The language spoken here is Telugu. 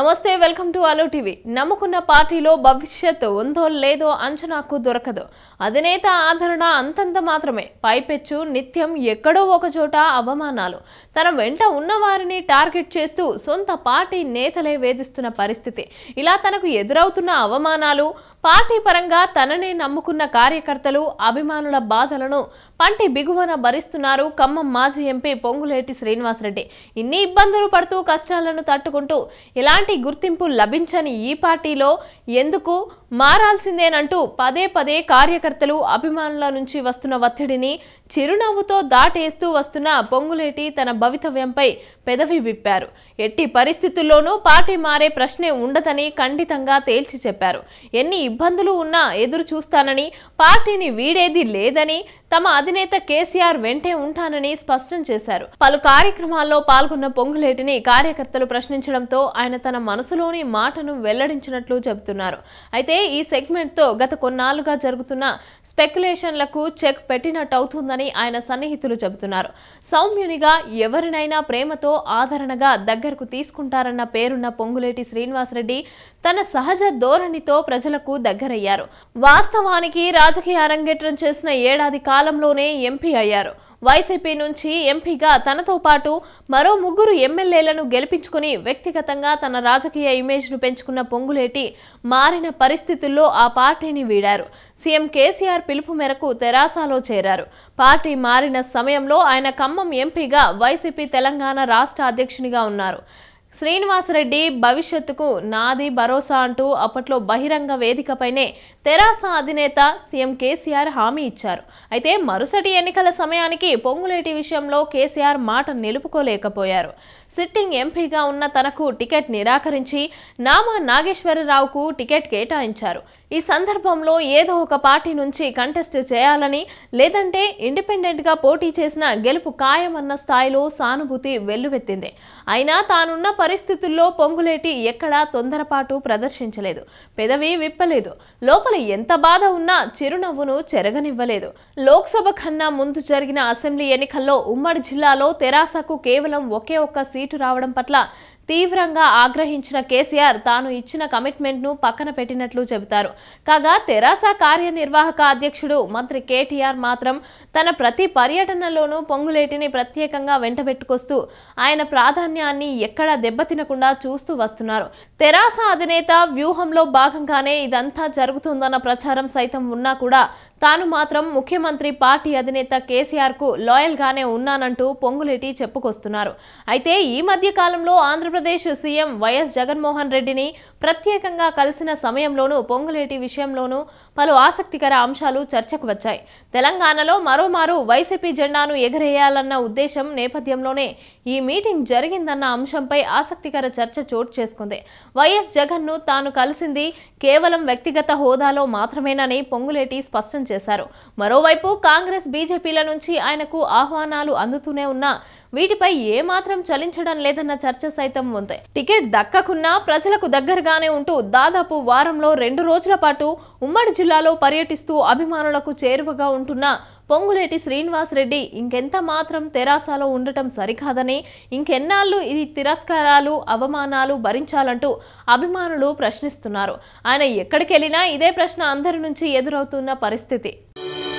నమస్తే వెల్కమ్ టు అలో టీవీ నమ్ముకున్న పార్టీలో భవిష్యత్ ఉందో లేదో అంచనాకు దొరకదు అధినేత ఆదరణ అంతంత మాత్రమే పైపెచ్చు నిత్యం ఎక్కడో ఒక చోట అవమానాలు తన వెంట ఉన్న వారిని టార్గెట్ చేస్తూ సొంత పార్టీ నేతలే వేధిస్తున్న పరిస్థితి ఇలా తనకు ఎదురవుతున్న అవమానాలు పార్టీ పరంగా తననే నమ్ముకున్న కార్యకర్తలు అభిమానుల బాధలను పంటి బిగువన భరిస్తున్నారు ఖమ్మం మాజీ ఎంపీ పొంగులేటి శ్రీనివాసరెడ్డి ఇన్ని ఇబ్బందులు పడుతూ కష్టాలను తట్టుకుంటూ ఎలాంటి గుర్తింపు లభించని ఈ పార్టీలో ఎందుకు మారాల్సిందేనంటూ పదే పదే కార్యకర్తలు అభిమానుల నుంచి వస్తున్న ఒత్తిడిని చిరునవ్వుతో దాటేస్తూ వస్తున్న పొంగులేటి తన భవితవ్యంపై పెదవి విప్పారు ఎట్టి పరిస్థితుల్లోనూ పార్టీ మారే ప్రశ్నే ఉండదని ఖండితంగా తేల్చి చెప్పారు ఎన్ని ఇబ్బందులు ఉన్నా ఎదురు చూస్తానని పార్టీని వీడేది లేదని తమ అధినేత కేసీఆర్ వెంటే ఉంటానని స్పష్టం చేశారు పలు కార్యక్రమాల్లో పాల్గొన్న పొంగులేటిని కార్యకర్తలు ప్రశ్నించడంతో ఆయన తన మనసులోని మాటను వెల్లడించినట్లు చెబుతున్నారు అయితే ఈ సెగ్మెంట్ తో గత కొన్నాళ్లుగా జరుగుతున్న స్పెక్యులేషన్లకు చెక్ పెట్టినట్టు అవుతుందని ఆయన సన్నిహితులు చెబుతున్నారు సౌమ్యునిగా ఎవరినైనా ప్రేమతో ఆదరణగా దగ్గరకు తీసుకుంటారన్న పేరున్న పొంగులేటి శ్రీనివాసరెడ్డి తన సహజ ధోరణితో ప్రజలకు దగ్గరయ్యారు వాస్తవానికి రాజకీయ అరంగేట్రం చేసిన ఏడాది కాలంలోనే ఎంపీ అయ్యారు వైసీపీ నుంచి ఎంపీగా తనతో పాటు మరో ముగ్గురు ఎమ్మెల్యేలను గెలిపించుకుని వ్యక్తిగతంగా తన రాజకీయ ఇమేజ్ను పెంచుకున్న పొంగులేటి మారిన పరిస్థితుల్లో ఆ పార్టీని వీడారు సీఎం కేసీఆర్ పిలుపు మేరకు తెరాసాలో చేరారు పార్టీ మారిన సమయంలో ఆయన ఖమ్మం ఎంపీగా వైసీపీ తెలంగాణ రాష్ట్ర అధ్యక్షునిగా ఉన్నారు శ్రీనివాసరెడ్డి భవిష్యత్తుకు నాది భరోసా అంటూ అప్పట్లో బహిరంగ వేదికపైనే తెరాస అధినేత సీఎం కేసీఆర్ హామీ ఇచ్చారు అయితే మరుసటి ఎన్నికల సమయానికి పొంగులేటి విషయంలో కేసీఆర్ మాట నిలుపుకోలేకపోయారు సిట్టింగ్ ఎంపీగా ఉన్న తనకు టికెట్ నిరాకరించి నామా నాగేశ్వరరావుకు టికెట్ కేటాయించారు ఈ సందర్భంలో ఏదో ఒక పార్టీ నుంచి కంటెస్ట్ చేయాలని లేదంటే ఇండిపెండెంట్గా పోటీ చేసిన గెలుపు ఖాయమన్న స్థాయిలో సానుభూతి వెల్లువెత్తింది అయినా తానున్న పరిస్థితుల్లో పొంగులేటి ఎక్కడా తొందరపాటు ప్రదర్శించలేదు పెదవి విప్పలేదు లోపల ఎంత బాధ ఉన్నా చిరునవ్వును చెరగనివ్వలేదు లోక్సభ కన్నా ముందు జరిగిన అసెంబ్లీ ఎన్నికల్లో ఉమ్మడి జిల్లాలో తెరాసకు కేవలం ఒకే ఒక్క సీటు రావడం పట్ల తీవ్రంగా ఆగ్రహించిన కేసీఆర్ తాను ఇచ్చిన కమిట్మెంట్ను పక్కన పెట్టినట్లు చెబుతారు కాగా తెరాస కార్యనిర్వాహక అధ్యక్షుడు మంత్రి కేటీఆర్ మాత్రం తన ప్రతి పర్యటనలోనూ పొంగులేటిని ప్రత్యేకంగా వెంటబెట్టుకొస్తూ ఆయన ప్రాధాన్యాన్ని ఎక్కడా దెబ్బతినకుండా చూస్తూ వస్తున్నారు తెరాస అధినేత వ్యూహంలో భాగంగానే ఇదంతా జరుగుతుందన్న ప్రచారం సైతం ఉన్నా కూడా తాను మాత్రం ముఖ్యమంత్రి పార్టీ అధినేత కేసీఆర్ కు లాయల్ గానే ఉన్నానంటూ పొంగులేటి చెప్పుకొస్తున్నారు అయితే ఈ మధ్య కాలంలో ఆంధ్రప్రదేశ్ సీఎం వైఎస్ జగన్మోహన్ రెడ్డిని ప్రత్యేకంగా కలిసిన సమయంలోనూ పొంగులేటి విషయంలోనూ పలు ఆసక్తికర అంశాలు చర్చకు వచ్చాయి తెలంగాణలో మరోమారు వైసీపీ జెండాను ఎగరేయాలన్న ఉద్దేశం నేపథ్యంలోనే ఈ మీటింగ్ జరిగిందన్న అంశంపై ఆసక్తికర చర్చ చోటు చేసుకుంది వైఎస్ జగన్ను తాను కలిసింది కేవలం వ్యక్తిగత హోదాలో మాత్రమేనని పొంగులేటి స్పష్టం చేశారు మరోవైపు కాంగ్రెస్ బీజేపీల నుంచి ఆయనకు ఆహ్వానాలు అందుతూనే ఉన్నా వీటిపై ఏమాత్రం చలించడం లేదన్న చర్చ సైతం ఉంది టికెట్ దక్కకున్నా ప్రజలకు దగ్గరగానే ఉంటూ దాదాపు వారంలో రెండు రోజుల పాటు ఉమ్మడి జిల్లాలో పర్యటిస్తూ అభిమానులకు చేరువగా ఉంటున్న పొంగులేటి శ్రీనివాసరెడ్డి ఇంకెంత మాత్రం తెరాసాలో ఉండటం సరికాదని ఇంకెన్నాళ్ళు ఇది తిరస్కారాలు అవమానాలు భరించాలంటూ అభిమానులు ప్రశ్నిస్తున్నారు ఆయన ఎక్కడికెళ్ళినా ఇదే ప్రశ్న అందరి నుంచి ఎదురవుతున్న పరిస్థితి